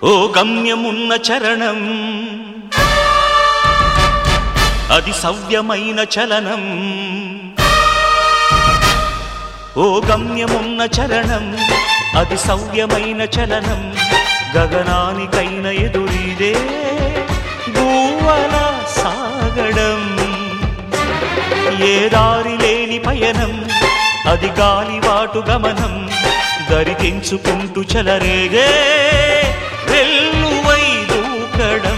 ఓ గమ్యమున్న చరణం అది సవ్యమైన చలనం ఓ గమ్యమున్న చరణం అది సవ్యమైన చలనం గగనానికైన ఎదురీదే గూవల సాగడం ఏ దారి లేని పయనం అది గాలివాటు గమనం దరికించుకుంటూ చలరేగే వెల్లువై దూకడం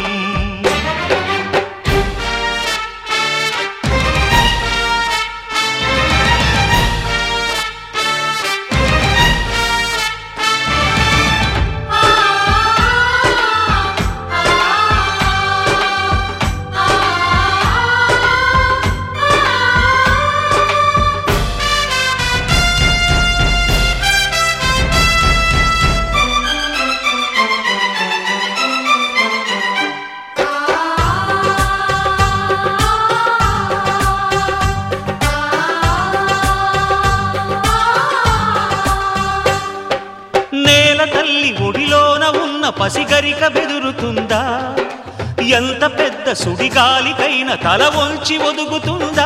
నేల తల్లి ఒడిలోన ఉన్న పసిగరిక బెదురుతుందా ఎంత పెద్ద సుడిగాలికైన తల వంచి ఒదుగుతుందా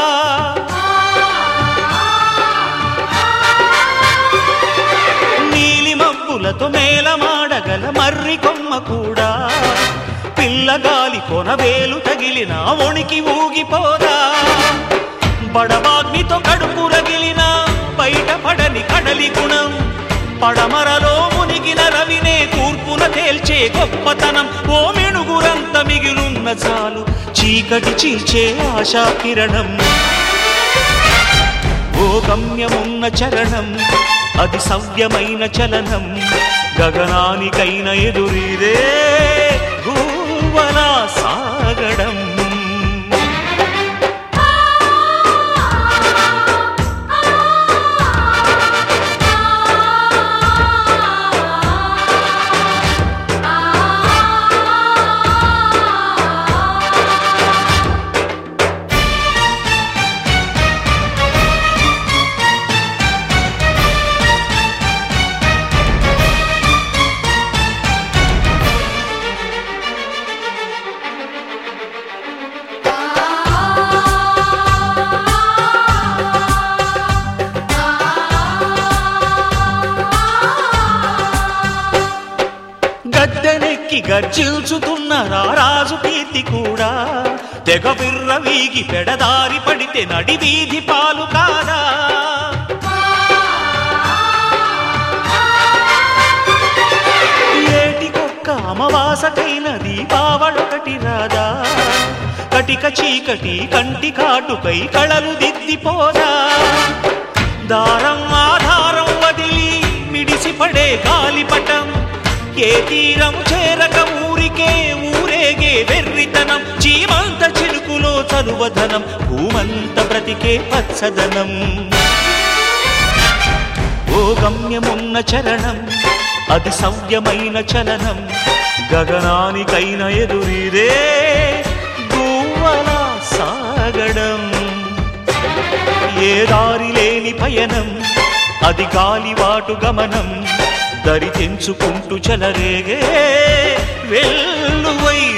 నీలి మబ్బులతో మేలమాడగల మర్రి కొమ్మ కూడా పిల్లగాలి కొనవేలు తగిలిన ఒణికి ఊగిపోదా బడబాగ్నితో కడుపు రగిలిన బయటపడని కడలి గుణం పడమరలో మునిగిన రవినే తూర్పున తేల్చే గొప్పతనం ఓ మెణుగురంత మిగిలున్న చాలు చీకటి చీల్చే ఆశా కిరణం ఓ గమ్యమున్న చరణం అది సవ్యమైన చలనం గగనానికైన ఎదురీదే గూవలా సాగడం గద్దెనెక్కి గర్జిల్చుతున్న రారాజు కీర్తి కూడా తెగ బిర్ర వీగి పెడదారి పడితే నడి వీధి పాలు కాదా ఏటికొక్క అమవాసకైన దీపావళొకటి రాదా కటిక చీకటి కంటి కాటుకై కళలు దిద్దిపోదా దారం ఆధారం వదిలి మిడిసిపడే గాలిపటం ఏ తీరం చేరక ఊరికే ఊరేగే వెర్రితనం చీమంత చిలుకులో చలువధనం భూమంత బ్రతికే పచ్చదనం ఓ గమ్యమున్న చరణం అది సవ్యమైన చలనం గగనానికైన ఎదురీదే గువ్వల సాగడం ఏ దారి లేని పయనం అది గాలివాటు గమనం దరి తెంచుకుంటూ చలరేగే వెల్లువై